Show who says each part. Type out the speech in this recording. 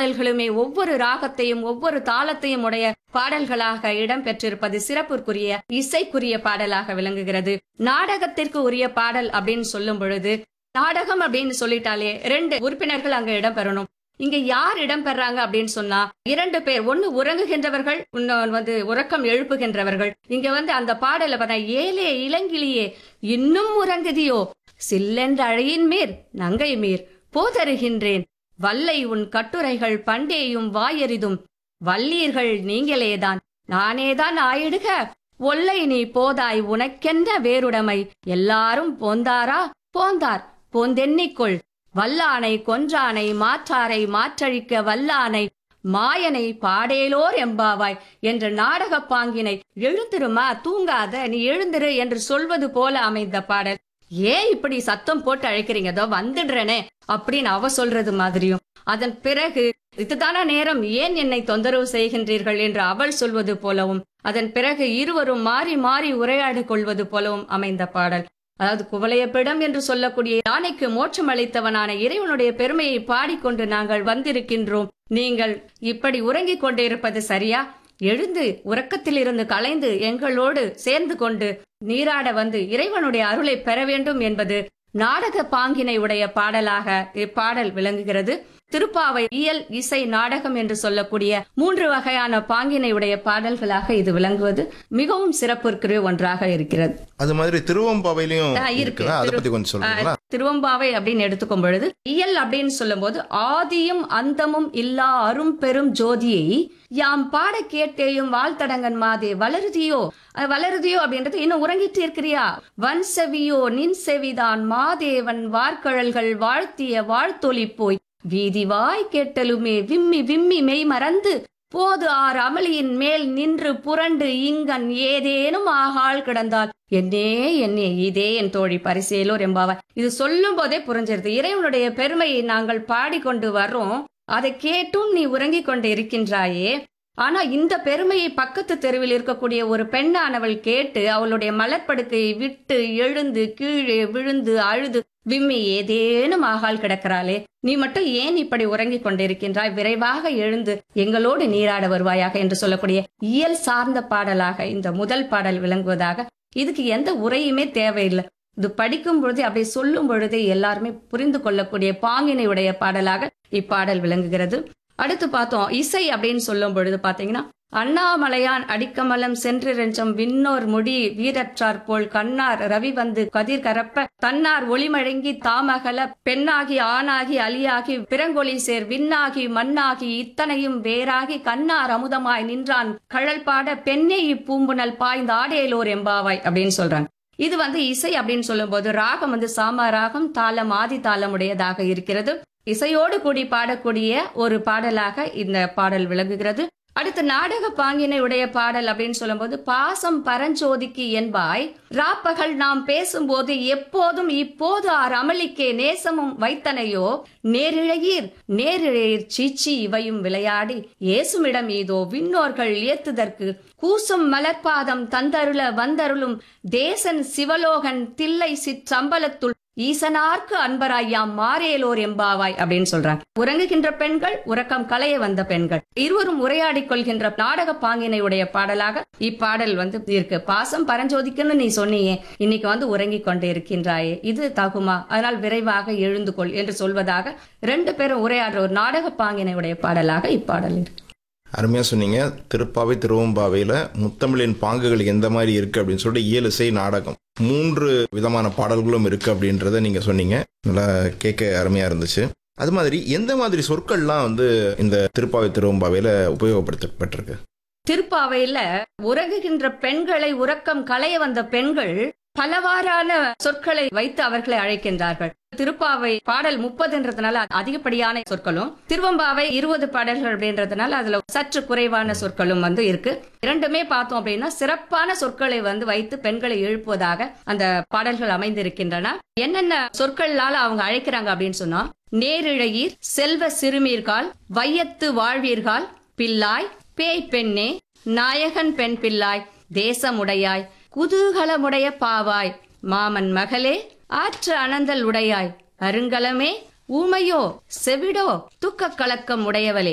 Speaker 1: பாடல்களுமே ஒவ்வொரு ராகத்தையும் ஒவ்வொரு தாளத்தையும் உடைய பாடல்களாக இடம்பெற்றிருப்பது சிறப்புக்குரிய இசைக்குரிய பாடலாக விளங்குகிறது நாடகத்திற்கு உரிய பாடல் அப்படின்னு சொல்லும் பொழுது நாடகம் அப்படின்னு சொல்லிட்டாலே ரெண்டு உறுப்பினர்கள் அங்க இடம்பெறணும் இங்க யார் இடம்பெறாங்க அப்படின்னு சொன்னா இரண்டு பேர் ஒன்னு உறங்குகின்றவர்கள் இன்னொன்று வந்து உறக்கம் எழுப்புகின்றவர்கள் இங்க வந்து அந்த பாடல பார்த்தா ஏலே இளங்கிலியே இன்னும் உறங்குதியோ சில்லென்ற அழையின் மேற் நங்கை மீர் போதருகின்றேன் வல்லை உன் கட்டுரைகள் பண்டேயும் வாயெறிதும் வல்லீர்கள் நீங்களேதான் நானேதான் ஆயிடுக ஒல்லை நீ போதாய் உனக்கென்ன வேறுடைமை எல்லாரும் போந்தாரா போந்தார் போந்தென்னிக்கொள் வல்லானை கொன்றானை மாற்றாரை மாற்றழிக்க வல்லானை மாயனை பாடேலோர் எம்பாவாய் என்ற நாடகப் பாங்கினை எழுந்திருமா தூங்காத நீ எழுந்திரு என்று சொல்வது போல அமைந்த பாடல் ஏன் இப்படி சத்தம் போட்டு அழைக்கிறீங்க அதோ வந்துடுறேனே அப்படின்னு அவ சொல்றது மாதிரியும் அதன் பிறகு இதுதானா நேரம் ஏன் என்னை தொந்தரவு செய்கின்றீர்கள் என்று அவள் சொல்வது போலவும் அதன் பிறகு இருவரும் மாறி மாறி உரையாடி கொள்வது போலவும் அமைந்த பாடல் அதாவது குவளையப்பிடம் என்று சொல்லக்கூடிய யானைக்கு மோட்சம் அளித்தவனான இறைவனுடைய பெருமையை பாடிக்கொண்டு நாங்கள் வந்திருக்கின்றோம் நீங்கள் இப்படி உறங்கிக் கொண்டிருப்பது சரியா எழுந்து உறக்கத்திலிருந்து கலைந்து எங்களோடு சேர்ந்து கொண்டு நீராட வந்து இறைவனுடைய அருளை பெற வேண்டும் என்பது நாடக பாங்கினை உடைய பாடலாக இப்பாடல் விளங்குகிறது திருப்பாவை இயல் இசை நாடகம் என்று சொல்லக்கூடிய மூன்று வகையான பாங்கினை உடைய பாடல்களாக இது விளங்குவது மிகவும் சிறப்பிற்குரிய ஒன்றாக இருக்கிறது
Speaker 2: அது மாதிரி திருவம்பாவையிலையும்
Speaker 1: ஆ, இருக்கு.
Speaker 2: இருக்குதா அதை
Speaker 1: திரு-
Speaker 2: பத்தி கொஞ்சம் சொல்றீங்களா
Speaker 1: திருவம்பாவை அப்படின்னு எடுத்துக்கும் பொழுது இயல் அப்படின்னு சொல்லும்போது ஆதியும் அந்தமும் இல்லா அரும் பெரும் ஜோதியை யாம் பாட கேட்டேயும் வாழ்த்தடங்கன் மாதே வளருதியோ அது வளருதியோ அப்படின்றது இன்னும் உறங்கிட்டு இருக்கிறியா வன் செவியோ நின் செவிதான் மாதேவன் வார்கழல்கள் வாழ்த்திய வாழ்த்தொலி போய் வீதி வாய் கேட்டலுமே விம்மி விம்மி மெய் மறந்து போது ஆர் அமளியின் மேல் நின்று புரண்டு இங்கன் ஏதேனும் ஆகாள் கிடந்தால் என்னே என்னே இதே என் தோழி பரிசேலோர் என்பாவ இது சொல்லும் போதே புரிஞ்சிருது இறைவனுடைய பெருமையை நாங்கள் பாடிக்கொண்டு வர்றோம் அதை கேட்டும் நீ உறங்கிக் கொண்டு இருக்கின்றாயே ஆனா இந்த பெருமையை பக்கத்து தெருவில் இருக்கக்கூடிய ஒரு பெண்ணானவள் கேட்டு அவளுடைய மலர்ப்படுக்கையை விட்டு எழுந்து கீழே விழுந்து அழுது விம்மி ஏதேனும் ஆகால் கிடக்கிறாளே நீ மட்டும் ஏன் இப்படி உறங்கிக் கொண்டிருக்கின்றாய் விரைவாக எழுந்து எங்களோடு நீராட வருவாயாக என்று சொல்லக்கூடிய இயல் சார்ந்த பாடலாக இந்த முதல் பாடல் விளங்குவதாக இதுக்கு எந்த உரையுமே தேவையில்லை இது படிக்கும் பொழுதே அப்படியே சொல்லும் பொழுதே எல்லாருமே புரிந்து கொள்ளக்கூடிய பாங்கினை உடைய பாடலாக இப்பாடல் விளங்குகிறது அடுத்து பார்த்தோம் இசை அப்படின்னு சொல்லும் பொழுது பாத்தீங்கன்னா அண்ணாமலையான் அடிக்கமலம் சென்றிரஞ்சம் விண்ணோர் முடி வீரற்றார் போல் கண்ணார் ரவி வந்து கதிர் கரப்ப தன்னார் ஒளிமழங்கி தாமகல பெண்ணாகி ஆணாகி அலியாகி பிறங்கொழி சேர் விண்ணாகி மண்ணாகி இத்தனையும் வேறாகி கண்ணார் அமுதமாய் நின்றான் கழல் பாட பெண்ணே இப்பூம்புணல் பாய்ந்த ஆடேலோர் எம்பாவாய் அப்படின்னு சொல்றாங்க இது வந்து இசை அப்படின்னு சொல்லும்போது ராகம் வந்து சாமா ராகம் தாளம் ஆதி தாளம் உடையதாக இருக்கிறது இசையோடு கூடி பாடக்கூடிய ஒரு பாடலாக இந்த பாடல் விளங்குகிறது அடுத்து நாடக பாங்கினை உடைய பாடல் அப்படின்னு சொல்லும்போது பாசம் பரஞ்சோதிக்கு என்பாய் ராப்பகல் நாம் பேசும்போது எப்போதும் இப்போது ஆர் அமளிக்கே நேசமும் வைத்தனையோ நேரிழையீர் நேரிழையீர் சீச்சி இவையும் விளையாடி ஏசுமிடம் இதோ விண்ணோர்கள் ஏத்துதற்கு கூசும் மலர்பாதம் தந்தருள வந்தருளும் தேசன் சிவலோகன் தில்லை சிற்றம்பலத்துள் ஈசனார்க்கு அன்பராயாம் மாறேலோர் எம்பாவாய் அப்படின்னு சொல்றாங்க உறங்குகின்ற பெண்கள் உறக்கம் களைய வந்த பெண்கள் இருவரும் உரையாடிக் கொள்கின்ற நாடக பாங்கினை உடைய பாடலாக இப்பாடல் வந்து இருக்கு பாசம் பரஞ்சோதிக்குன்னு நீ சொன்னியே இன்னைக்கு வந்து உறங்கிக் கொண்டு இருக்கின்றாயே இது தகுமா அதனால் விரைவாக எழுந்து கொள் என்று சொல்வதாக ரெண்டு பேரும் உரையாடுற ஒரு நாடக பாங்கினை உடைய பாடலாக இப்பாடல் இருக்கு
Speaker 2: அருமையா சொன்னீங்க திருப்பாவை திருவம்பாவையில முத்தமிழின் பாங்குகள் எந்த மாதிரி இருக்கு அப்படின்னு சொல்லிட்டு இயல் இசை நாடகம் மூன்று விதமான பாடல்களும் இருக்கு அப்படின்றத நீங்க சொன்னீங்க நல்லா கேட்க அருமையா இருந்துச்சு அது மாதிரி எந்த மாதிரி சொற்கள்லாம் வந்து இந்த திருப்பாவை திருவம்பாவையில உபயோகப்படுத்தப்பட்டிருக்கு
Speaker 1: திருப்பாவையில உறங்குகின்ற பெண்களை உறக்கம் களைய வந்த பெண்கள் பலவாறான சொற்களை வைத்து அவர்களை அழைக்கின்றார்கள் திருப்பாவை பாடல் முப்பதுன்றதுனால அதிகப்படியான சொற்களும் திருவம்பாவை இருபது பாடல்கள் அப்படின்றதுனால அதுல சற்று குறைவான சொற்களும் வந்து இருக்கு இரண்டுமே பார்த்தோம் அப்படின்னா சிறப்பான சொற்களை வந்து வைத்து பெண்களை எழுப்புவதாக அந்த பாடல்கள் அமைந்திருக்கின்றன என்னென்ன சொற்களால அவங்க அழைக்கிறாங்க அப்படின்னு சொன்னா நேரிழையீர் செல்வ சிறுமீர்கால் வையத்து வாழ்வீர்கால் பில்லாய் பேய் பெண்ணே நாயகன் பெண் பிள்ளாய் தேசமுடையாய் குதூகலமுடைய பாவாய் மாமன் மகளே ஆற்று அனந்தல் உடையாய் அருங்கலமே ஊமையோ செவிடோ துக்க கலக்கம் உடையவளே